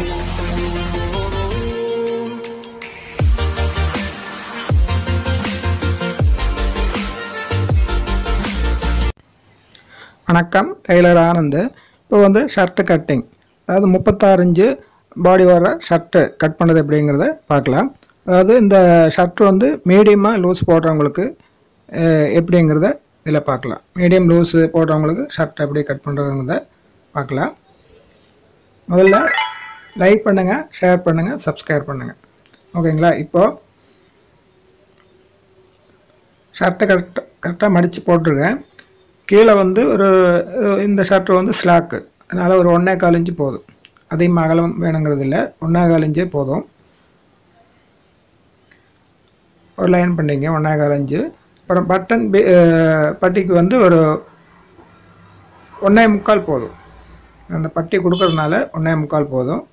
வணக்கம் டெய்லர் ஆனந்த் இப்போ வந்து ஷர்ட்டு கட்டிங் அதாவது முப்பத்தாறு இன்ச்சு பாடி வர ஷர்ட்டு கட் பண்ணது எப்படிங்கிறத பார்க்கலாம் அதாவது இந்த ஷர்ட் வந்து மீடியமாக லூஸ் போடுறவங்களுக்கு அஹ், எப்படிங்கிறத இதில் பார்க்கலாம் மீடியம் லூஸ் போடுறவங்களுக்கு ஷர்ட் எப்படி கட் பண்ணுறதுங்கிறத பார்க்கலாம் முதல்ல லைக் பண்ணுங்கள் ஷேர் பண்ணுங்கள் சப்ஸ்கிரைப் பண்ணுங்கள் ஓகேங்களா இப்போது ஷர்ட்டை கரெக்டாக கரெக்டாக மடித்து போட்டிருக்கேன் கீழே வந்து ஒரு அஹ், இந்த ஷர்ட்டு வந்து ஸ்லாக்கு அதனால் ஒரு ஒன்றே கால் இன்ச்சு போதும் அதிகமாக அகலம் வேணுங்கிறது இல்லை ஒன்றே கால் இன்ச்சே போதும் ஒரு லைன் பண்ணிங்க ஒன்றே கால் இன்ச்சு அப்புறம் பட்டன் பி- அஹ், பட்டிக்கு வந்து ஒரு ஒன்றே முக்கால் போதும் அந்த பட்டி கொடுக்கறதுனால ஒன்றே முக்கால் போதும்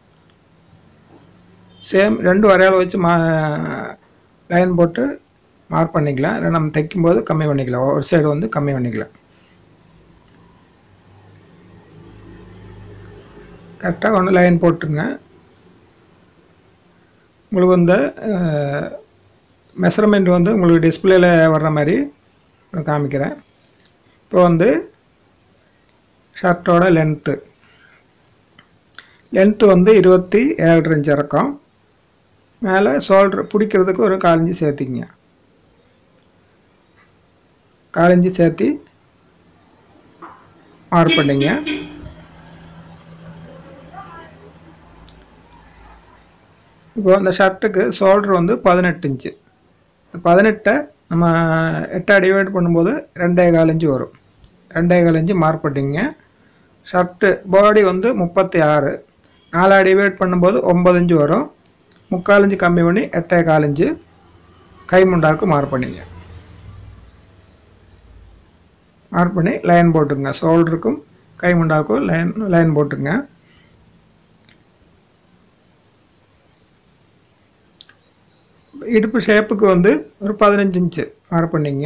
சேம் ரெண்டு வரையால் வச்சு மா லைன் போட்டு மார்க் பண்ணிக்கலாம் இல்லை நம்ம தைக்கும்போது கம்மி பண்ணிக்கலாம் ஒரு சைடு வந்து கம்மி பண்ணிக்கலாம் கரெக்டாக ஒன்று லைன் போட்டுருங்க உங்களுக்கு வந்து மெஷர்மெண்ட் வந்து உங்களுக்கு டிஸ்பிளேல வர்ற மாதிரி நான் காமிக்கிறேன் இப்போ வந்து ஷர்ட்டோட லென்த்து லென்த்து வந்து இருபத்தி ஏழு இன்ச் இறக்கம் மேலே ஷோல்டர் பிடிக்கிறதுக்கு ஒரு காலஞ்சி சேர்த்திங்க காலஞ்சி சேர்த்தி மார்க் பண்ணிங்க இப்போ இந்த ஷர்ட்டுக்கு ஷோல்டர் வந்து பதினெட்டு இன்ச்சு இந்த பதினெட்டை நம்ம எட்டை டிவைட் பண்ணும்போது ரெண்டே கால் இன்ச்சு வரும் ரெண்டே கால் இன்ச்சு மார்க் பண்ணிங்க ஷர்ட்டு பாடி வந்து முப்பத்தி ஆறு நாலா டிவைட் பண்ணும்போது ஒம்பது இன்ச்சு வரும் முக்கால் இன்ச்சு கம்மி பண்ணி எட்டே கால் இன்ச்சு கை முண்டாக்கு மார்க் பண்ணிங்க மார்க் பண்ணி லைன் போட்டுங்க ஷோல்டருக்கும் கை முண்டாக்கும் லைன் லைன் போட்டுங்க இடுப்பு ஷேப்புக்கு வந்து ஒரு பதினஞ்சு இன்ச்சு மார்க் பண்ணிங்க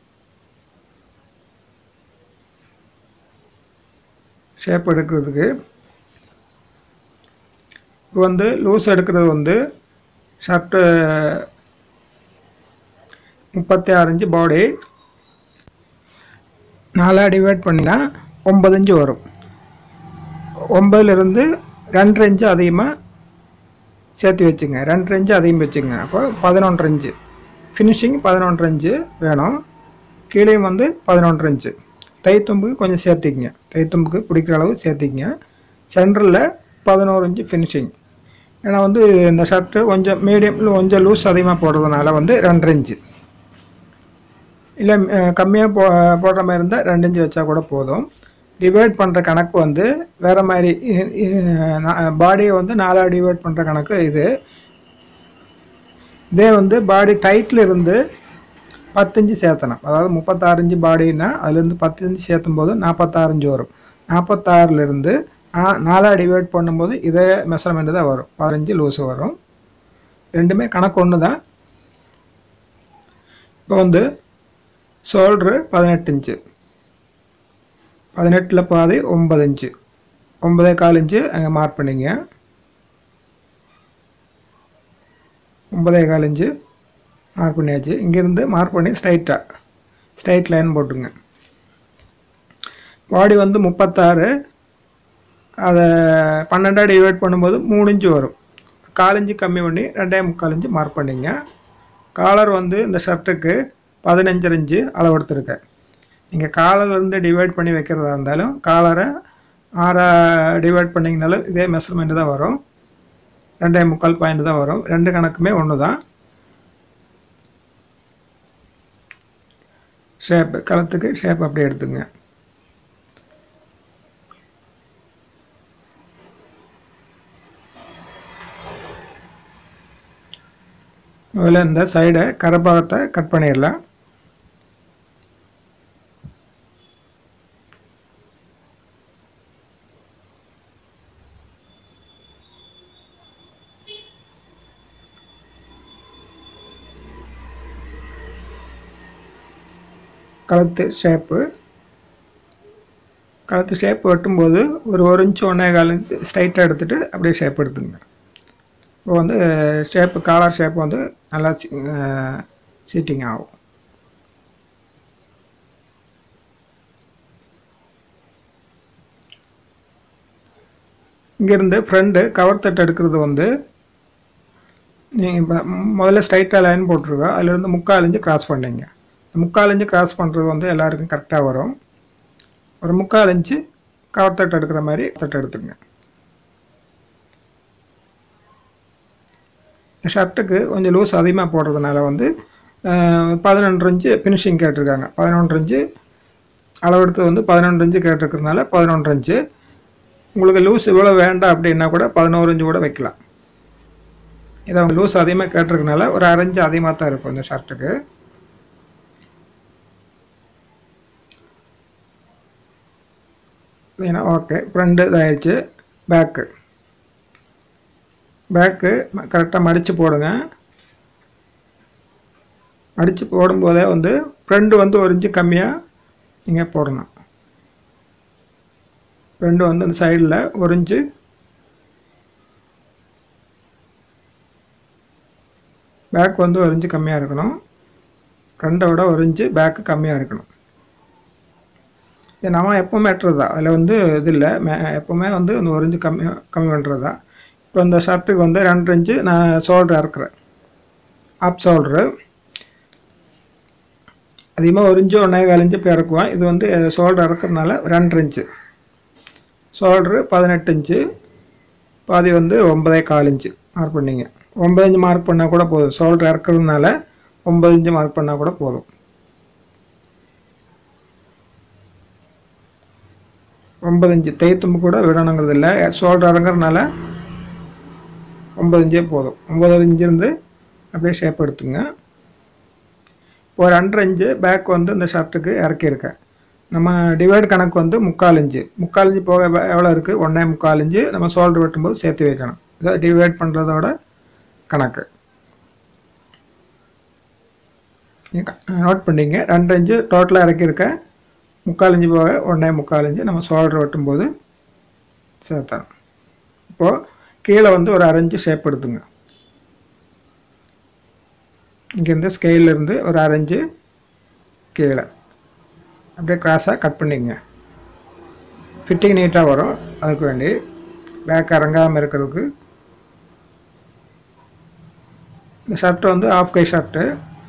ஷேப் எடுக்கிறதுக்கு இப்போ வந்து லூஸ் எடுக்கிறது வந்து ஷர்ட்டு முப்பத்தி ஆறு இன்ச்சு பாடி நாலாக டிவைட் பண்ணினா ஒம்பது இன்ச்சு வரும் ஒம்பதுலேருந்து ரெண்டரை இன்ச்சு அதிகமாக சேர்த்து வச்சுங்க ரெண்டரை இன்ச்சு அதிகம் வச்சுங்க அப்போ பதினொன்றரை இன்ச்சு ஃபினிஷிங் பதினொன்றரை இன்ச்சு வேணும் கீழேயும் வந்து பதினொன்றரை இன்ச்சு தைத்தும்புக்கு கொஞ்சம் சேர்த்திக்கங்க தைத்தும்புக்கு பிடிக்கிற அளவு சேர்த்திக்கங்க சென்டரில் பதினோரு இன்ச்சு ஃபினிஷிங் ஏன்னா வந்து இந்த ஷர்ட்டு கொஞ்சம் மீடியம் கொஞ்சம் லூஸ் அதிகமாக போடுறதுனால வந்து ரெண்டரை இன்ச்சு இல்லை கம்மியாக போ போடுற மாதிரி இருந்தால் ரெண்டு இன்ச்சு வச்சா கூட போதும் டிவைட் பண்ணுற கணக்கு வந்து வேறு மாதிரி பாடியை வந்து நாலாக டிவைட் பண்ணுற கணக்கு இது இதே வந்து பாடி டைட்டில் இருந்து பத்து இன்ச்சு சேர்த்தணும் அதாவது முப்பத்தாறு இன்ச்சு பாடின்னா அதுலேருந்து பத்து இன்ச்சு சேர்த்தும் போது நாற்பத்தாறு இன்ச்சு வரும் நாற்பத்தாறுலேருந்து நாலாக டிவைட் பண்ணும்போது இதே மெஷர்மெண்ட் தான் வரும் பதினஞ்சு லூஸு வரும் ரெண்டுமே கணக்கு ஒன்று தான் இப்போ வந்து ஷோல்ட்ரு பதினெட்டு இன்ச்சு பதினெட்டில் பாதி ஒம்பது இன்ச்சு ஒம்பதே கால் இன்ச்சு அங்கே மார்க் பண்ணிங்க ஒம்பதே கால் இன்ச்சு மார்க் பண்ணியாச்சு இங்கேருந்து மார்க் பண்ணி ஸ்ட்ரைட்டாக ஸ்ட்ரைட் லைன் போட்டுங்க பாடி வந்து முப்பத்தாறு அதை பன்னெண்டாக டிவைட் பண்ணும்போது மூணு இன்ச்சு வரும் கால் இன்ச்சு கம்மி பண்ணி ரெண்டே முக்கால் இன்ச்சு மார்க் பண்ணிங்க காலர் வந்து இந்த ஷர்ட்டுக்கு பதினஞ்சரை இன்ச்சு அளவு எடுத்திருக்கேன் நீங்கள் காலர்லேருந்து டிவைட் பண்ணி வைக்கிறதா இருந்தாலும் காலரை ஆறா டிவைட் பண்ணிங்கனாலும் இதே மெஷர்மெண்ட் தான் வரும் ரெண்டே முக்கால் பாயிண்ட் தான் வரும் ரெண்டு கணக்குமே ஒன்று தான் ஷேப்பு கழுத்துக்கு ஷேப் அப்படியே எடுத்துங்க முதல்ல இந்த சைடை கரப்பாகத்தை கட் பண்ணிடலாம் கழுத்து ஷேப்பு கழுத்து ஷேப் வெட்டும்போது ஒரு ஒரு இன்ச்சு ஒன்றே கால் இன்ச்சு ஸ்ட்ரைட்டாக எடுத்துகிட்டு அப்படியே ஷேப் எடுத்துங்க இப்போ வந்து ஷேப்பு காலர் ஷேப் வந்து நல்லா சீட்டிங் ஆகும் இங்கேருந்து ஃப்ரண்ட்டு கவர் தட்டு எடுக்கிறது வந்து நீங்கள் இப்போ முதல்ல ஸ்ட்ரைட்டாக லைன் போட்டிருக்கோம் அதுலேருந்து முக்கால் இன்ச்சு கிராஸ் பண்ணீங்க முக்கால் இன்ச்சு கிராஸ் பண்ணுறது வந்து எல்லாருக்கும் கரெக்டாக வரும் ஒரு முக்கால் இன்ச்சு கவர் தட்டு எடுக்கிற மாதிரி தட்டு எடுத்துங்க இந்த ஷர்ட்டுக்கு கொஞ்சம் லூஸ் அதிகமாக போடுறதுனால வந்து பதினொன்று இன்ச்சு ஃபினிஷிங் கேட்டிருக்காங்க பதினொன்று இன்ச்சு அளவெடுத்து வந்து பதினொன்று இன்ச்சு கேட்டிருக்கிறதுனால பதினொன்று இன்ச்சு உங்களுக்கு லூஸ் இவ்வளோ வேண்டாம் அப்படின்னா கூட பதினோரு இன்ச்சு கூட வைக்கலாம் இதை லூஸ் அதிகமாக கேட்டிருக்கனால ஒரு அரைஞ்சு அதிகமாக தான் இருக்கும் இந்த ஷர்ட்டுக்கு ஏன்னா ஓகே ஃப்ரண்ட்டு இதாகிடுச்சு பேக்கு பேக்கு கரெக்டாக மடித்து போடுங்க மடித்து போடும்போதே வந்து ஃப்ரண்ட்டு வந்து ஒரு இன்ச்சு கம்மியாக நீங்கள் போடணும் ஃப்ரண்ட் வந்து அந்த சைடில் ஒரு இன்ச்சு பேக் வந்து ஒரு இன்ச்சு கம்மியாக இருக்கணும் ஃப்ரண்ட்டை விட ஒரு இன்ச்சு பேக்கு கம்மியாக இருக்கணும் இது நம்ம எப்போவுமே வெட்டுறது தான் அதில் வந்து இது இல்லை மே எப்போவுமே வந்து இந்த ஒரு இன்ச்சு கம்மி கம்மி பண்ணுறது தான் இப்போ இந்த ஷர்ட்டுக்கு வந்து ரெண்டு இன்ச்சு நான் ஷோல்டர் இறக்குறேன் ஆப் ஷோல்டரு அதிகமாக ஒரு இன்ச்சு ஒன்றே கால் இன்ச்சு இப்போ இறக்குவேன் இது வந்து ஷோல்டர் இறக்குறதுனால ரெண்டு இன்ச்சு ஷோல்டரு பதினெட்டு இன்ச்சு பாதி வந்து ஒன்பதே கால் இன்ச்சு மார்க் பண்ணிங்க ஒன்பது இன்ச்சு மார்க் பண்ணால் கூட போதும் ஷோல்டர் இறக்குறதுனால ஒன்பது இன்ச்சு மார்க் பண்ணால் கூட போதும் ஒன்பது இன்ச்சு தைத்தும்பு கூட விடணுங்கிறது இல்லை ஷோல்டர் இறங்குறதுனால ஒன்பது இன்ச்சே போதும் ஒன்பது இன்ச்சு இருந்து அப்படியே ஷேப் எடுத்துங்க ஒரு ரெண்டரை இன்ச்சு பேக் வந்து இந்த ஷர்ட்டுக்கு இறக்கியிருக்கேன் நம்ம டிவைட் கணக்கு வந்து முக்கால் இன்ச்சு முக்கால் இன்ச்சு போக எவ்வளோ இருக்குது ஒன்றே முக்கால் இன்ச்சு நம்ம ஷோல்டர் வெட்டும்போது சேர்த்து வைக்கணும் இதை டிவைட் பண்ணுறதோட கணக்கு நோட் பண்ணிங்க ரெண்டு இன்ச்சு டோட்டலாக இறக்கியிருக்கேன் முக்கால் இன்ச்சு போக ஒன்றே முக்கால் இன்ச்சு நம்ம ஷோல்டர் வெட்டும்போது சேர்த்தணும் இப்போது கீழே வந்து ஒரு அரைஞ்சு ஷேப் எடுத்துங்க இங்கேருந்து ஸ்கேலேருந்து ஒரு அரைஞ்சு கீழே அப்படியே கிராஸாக கட் பண்ணிக்கங்க ஃபிட்டிங் நீட்டாக வரும் அதுக்கு வேண்டி பேக் இறங்காமல் இருக்கிறதுக்கு இந்த ஷர்ட்டு வந்து ஆஃப் கை ஷர்ட்டு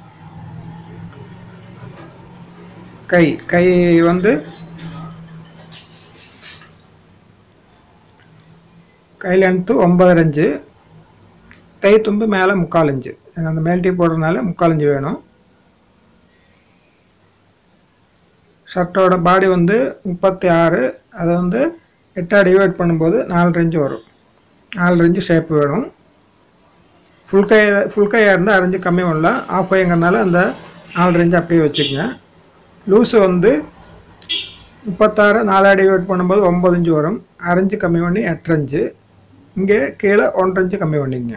கை கை வந்து கை லென்த்து ஒம்பதரை இன்ச்சு தை தும்பு மேலே முக்கால் இன்ச்சு ஏன்னா அந்த மேல்ட்டி போடுறதுனால முக்கால் இன்ச்சு வேணும் ஷர்ட்டோட பாடி வந்து முப்பத்தி ஆறு அதை வந்து எட்டாக டிவைட் பண்ணும்போது நாலு இன்ச்சு வரும் நாலு இன்ச்சு ஷேப் வேணும் ஃபுல் கை ஃபுல் கையாக இருந்தால் அரைஞ்சு கம்மி பண்ணலாம் ஆஃப் கைங்கிறனால அந்த நாலு இன்ச்சு அப்படியே வச்சுக்கோங்க லூஸு வந்து முப்பத்தாறு நாலாக டிவைட் பண்ணும்போது ஒம்பது இன்ச்சு வரும் அரைஞ்சு கம்மி பண்ணி எட்டு இன்ச்சு இங்கே கீழே ஒன்றரை இன்ச்சு கம்மி பண்ணிக்கங்க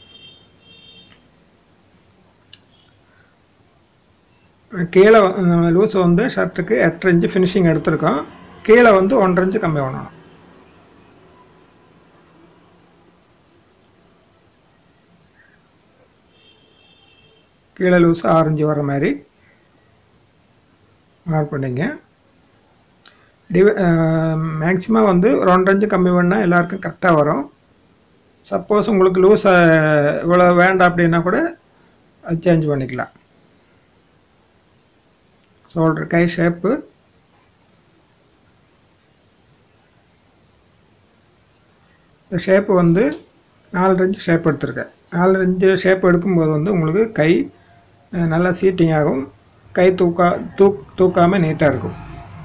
கீழே லூஸ் வந்து ஷர்ட்டுக்கு எட்டு இன்ச்சு ஃபினிஷிங் எடுத்திருக்கோம் கீழே வந்து ஒன்றரை இன்ச்சு கம்மி பண்ணணும் கீழே லூஸ் ஆரஞ்சு வர மாதிரி மார்க் பண்ணிங்க டிவை மேக்ஸிமம் வந்து ஒரு ஒன்றரை இன்ச்சு கம்மி பண்ணால் எல்லாருக்கும் கரெக்டாக வரும் சப்போஸ் உங்களுக்கு லூஸ் இவ்வளோ வேண்டாம் அப்படின்னா கூட அது சேஞ்ச் பண்ணிக்கலாம் ஷோல்டர் கை ஷேப்பு இந்த ஷேப்பு வந்து நாலு இன்ச்சு ஷேப் எடுத்திருக்கேன் நாலு இன்ச்சு ஷேப் எடுக்கும்போது வந்து உங்களுக்கு கை அஹ், நல்லா சீட்டிங் ஆகும் கை தூக்கா தூக் தூக்காமல் நீட்டாக இருக்கும்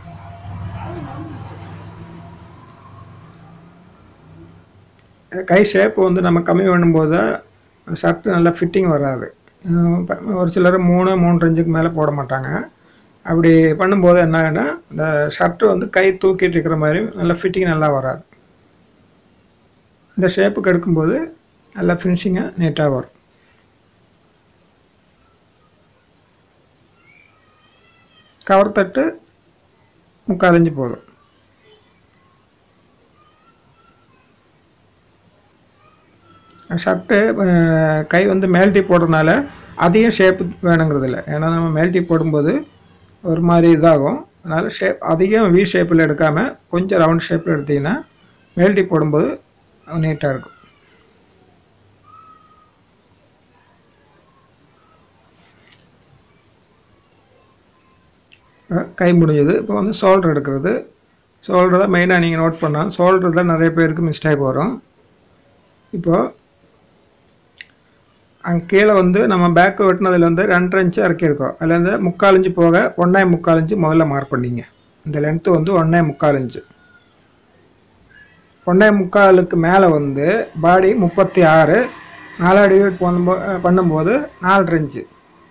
கை ஷேப் வந்து நம்ம கம்மி பண்ணும்போது ஷர்ட்டு நல்லா ஃபிட்டிங் வராது அஹ் ப- ஒரு சிலர் மூணு மூன்று இன்ச்சுக்கு மேலே போட மாட்டாங்க அப்படி பண்ணும்போது என்ன ஆகுன்னா இந்த ஷர்ட்டு வந்து கை தூக்கிட்டு இருக்கிற மாதிரி நல்லா ஃபிட்டிங் நல்லா வராது இந்த ஷேப்புக்கு எடுக்கும்போது நல்லா ஃபினிஷிங்காக நீட்டாக வரும் கவர் தட்டு முக்கால் இன்ச்சு போதும் ஷர்ட்டு கை வந்து மேல்ட்டி போடுறதுனால அதிகம் ஷேப் வேணுங்கிறது இல்லை ஏன்னா நம்ம மேல்ட்டி போடும்போது ஒரு மாதிரி இதாகும் அதனால் ஷேப் அதிகம் வி ஷேப்பில் எடுக்காமல் கொஞ்சம் ரவுண்ட் ஷேப்பில் எடுத்திங்கன்னா மேல்ட்டி போடும்போது நீட்டாக இருக்கும் அஹ் கை முடிஞ்சது இப்போ வந்து ஷோல்டர் எடுக்கிறது ஷோல்டர் தான் மெயினாக நீங்கள் நோட் பண்ணால் ஷோல்டர் தான் நிறைய பேருக்கு மிஸ்டேக் வரும் இப்போது அங்கே கீழே வந்து நம்ம பேக்கு வெட்டினதுல வந்து ரெண்டரை இன்ச்சு இறக்கியிருக்கோம் அதில் வந்து முக்கால் இன்ச்சு போக ஒன்றே முக்கால் இன்ச்சு முதல்ல மார்க் பண்ணிங்க இந்த லென்த்து வந்து ஒன்றே முக்கால் இன்ச்சு ஒன்றே முக்காலுக்கு மேலே வந்து பாடி முப்பத்தி ஆறு நாலு டிவைட் பண்ணும்போ பண்ணும்போது நாலரை இன்ச்சு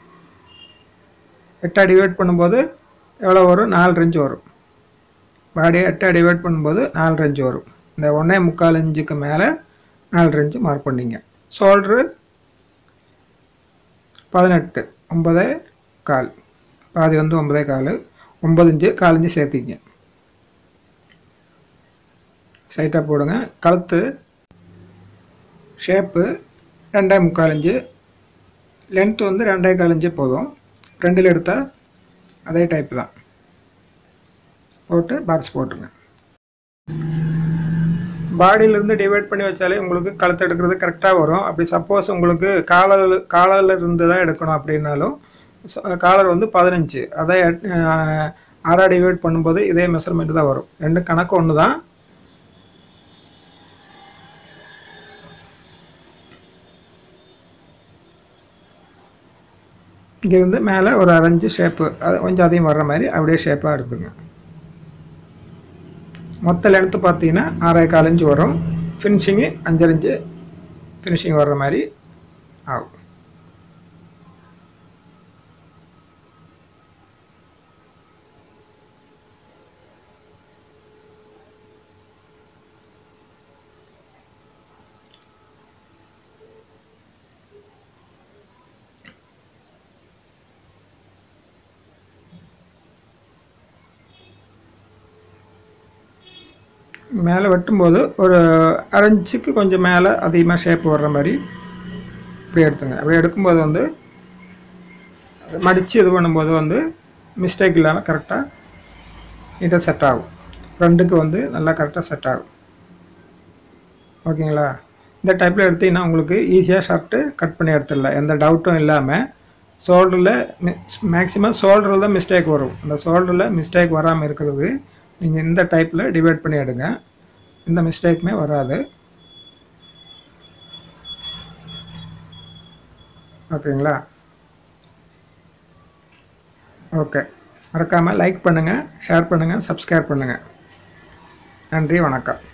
எட்டா டிவைட் பண்ணும்போது எவ்வளோ வரும் நாலு இன்ச்சு வரும் பாடியை எட்டா டிவைட் பண்ணும்போது நாலு இன்ச்சு வரும் இந்த ஒன்றே முக்கால் இன்ச்சுக்கு மேலே நாலு இன்ச்சு மார்க் பண்ணிங்க ஷோல்ட்ரு பதினெட்டு ஒன்பதே கால் பாதி வந்து ஒன்பதே கால் ஒம்பது இன்ச்சு கால் இன்ச்சு சேர்த்திங்க ஸ்ட்ரைட்டாக போடுங்க கழுத்து ஷேப்பு ரெண்டே முக்கால் இன்ச்சு லென்த்து வந்து ரெண்டே கால் இன்ச்சு போதும் ரெண்டில் எடுத்தால் அதே டைப் தான் போட்டு பாக்ஸ் போட்டுருங்க பாடியிலேருந்து டிவைட் பண்ணி வச்சாலே உங்களுக்கு கழுத்து எடுக்கிறது கரெக்டாக வரும் அப்படி சப்போஸ் உங்களுக்கு காலர் காலரில் இருந்து தான் எடுக்கணும் அப்படின்னாலும் காலர் வந்து பதினஞ்சு அதை ஆறா டிவைட் பண்ணும்போது இதே மெஷர்மெண்ட் தான் வரும் ரெண்டு கணக்கு ஒன்று தான் இங்கேருந்து மேலே ஒரு அரைஞ்சு ஷேப்பு அது கொஞ்சம் அதிகம் வர்ற மாதிரி அப்படியே ஷேப்பாக எடுத்துங்க மொத்த லென்த்து பார்த்தீங்கன்னா ஆறே கால் இன்ச்சு வரும் ஃபினிஷிங்கு அஞ்சரை இன்ச்சு ஃபினிஷிங் வர்ற மாதிரி ஆகும் மேலே வெட்டும்போது ஒரு அரைஞ்சுக்கு கொஞ்சம் மேலே அதிகமாக ஷேப் வர்ற மாதிரி இப்படி எடுத்துங்க அப்படி எடுக்கும்போது வந்து மடித்து இது பண்ணும்போது வந்து மிஸ்டேக் இல்லாமல் கரெக்டாக நீட்டாக செட் ஆகும் ஃப்ரண்ட்டுக்கு வந்து நல்லா கரெக்டாக செட் ஆகும் ஓகேங்களா இந்த டைப்பில் எடுத்தீங்கன்னா உங்களுக்கு ஈஸியாக ஷர்ட்டு கட் பண்ணி எடுத்துடலாம் எந்த டவுட்டும் இல்லாமல் ஷோல்டரில் மேக்ஸிமம் ஷோல்டரில் தான் மிஸ்டேக் வரும் அந்த ஷோல்டரில் மிஸ்டேக் வராமல் இருக்கிறது நீங்கள் இந்த டைப்பில் டிவைட் பண்ணி எடுங்க எந்த மிஸ்டேக்குமே வராது ஓகேங்களா ஓகே மறக்காமல் லைக் பண்ணுங்கள் ஷேர் பண்ணுங்கள் சப்ஸ்கிரைப் பண்ணுங்கள் நன்றி வணக்கம்